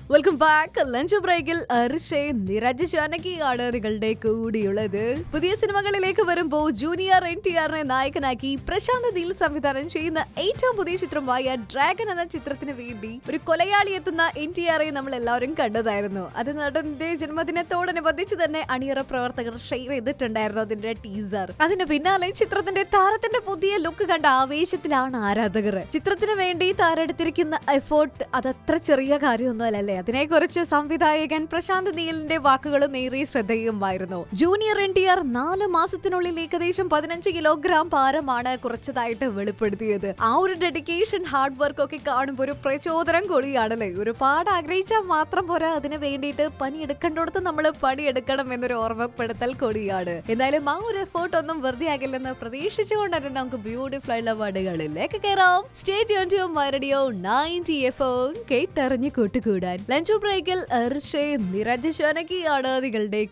welcome back lunch ബ്രേക്കിൽ ഋഷേ നിരജ് ജാനകിയാണ് നിങ്ങളുടെ കൂടിയുള്ളത് പുതിയ സിനിമകളിലേക്ക് വരുമ്പോൾ ജൂനിയർ എൻ ടി ആറിനെ നായകനാക്കി പ്രശാന്ത് നീൽ സംവിധാനം ചെയ്യുന്ന ഏറ്റവും പുതിയ ചിത്രമായ ഡ്രാഗൺ എന്ന ചിത്രത്തിന് വേണ്ടി ഒരു കൊലയാളി എത്തുന്ന എൻ ടി ആറെ നമ്മൾ എല്ലാവരും കണ്ടതായിരുന്നു അത് നടന്റെ ജന്മദിനത്തോടനുബന്ധിച്ച് തന്നെ അണിയറ പ്രവർത്തകർ ഷെയർ ചെയ്തിട്ടുണ്ടായിരുന്നു അതിന്റെ ടീസർ അതിന് പിന്നാലെ ചിത്രത്തിന്റെ താരത്തിന്റെ പുതിയ ലുക്ക് കണ്ട ആവേശത്തിലാണ് ആരാധകർ ചിത്രത്തിന് വേണ്ടി താരെടുത്തിരിക്കുന്ന എഫേർട്ട് അതത്ര ചെറിയ കാര്യമൊന്നുമല്ലല്ലേ അതിനെക്കുറിച്ച് സംവിധായകൻ പ്രശാന്ത് നീലിന്റെ വാക്കുകളും ഏറെ ശ്രദ്ധേയമായിരുന്നു ജൂനിയർ എൻ ടി ആർ നാല് മാസത്തിനുള്ളിൽ ഏകദേശം പതിനഞ്ച് കിലോഗ്രാം ഭാരമാണ് കുറച്ചതായിട്ട് വെളിപ്പെടുത്തിയത് ആ ഒരു ഡെഡിക്കേഷൻ ഹാർഡ് വർക്ക് ഒക്കെ കാണുമ്പോൾ ഒരു പ്രചോദനം കൂടിയാണല്ലേ ഒരുപാട് ആഗ്രഹിച്ചാൽ മാത്രം പോരാ അതിന് വേണ്ടിയിട്ട് പണിയെടുക്കേണ്ടടുത്ത് നമ്മൾ പണിയെടുക്കണം എന്നൊരു ഓർമ്മപ്പെടുത്തൽ കൂടിയാണ് എന്തായാലും ആ ഒരു എഫേർട്ട് ഒന്നും വെറുതെ ആകില്ലെന്ന് പ്രതീക്ഷിച്ചുകൊണ്ട് തന്നെ നമുക്ക് ബ്യൂട്ടിഫുൾ ആയിട്ടുള്ള പാടുകളിലേക്ക് കയറാം സ്റ്റേജ് റേഡിയോ നയൻറ്റി എഫ് കേട്ടറിഞ്ഞ് കൂട്ടുകൂടാൻ ലഞ്ച് ബ്രേക്കിൽ നിരജ് ശനകിയാണ് നിങ്ങളുടെ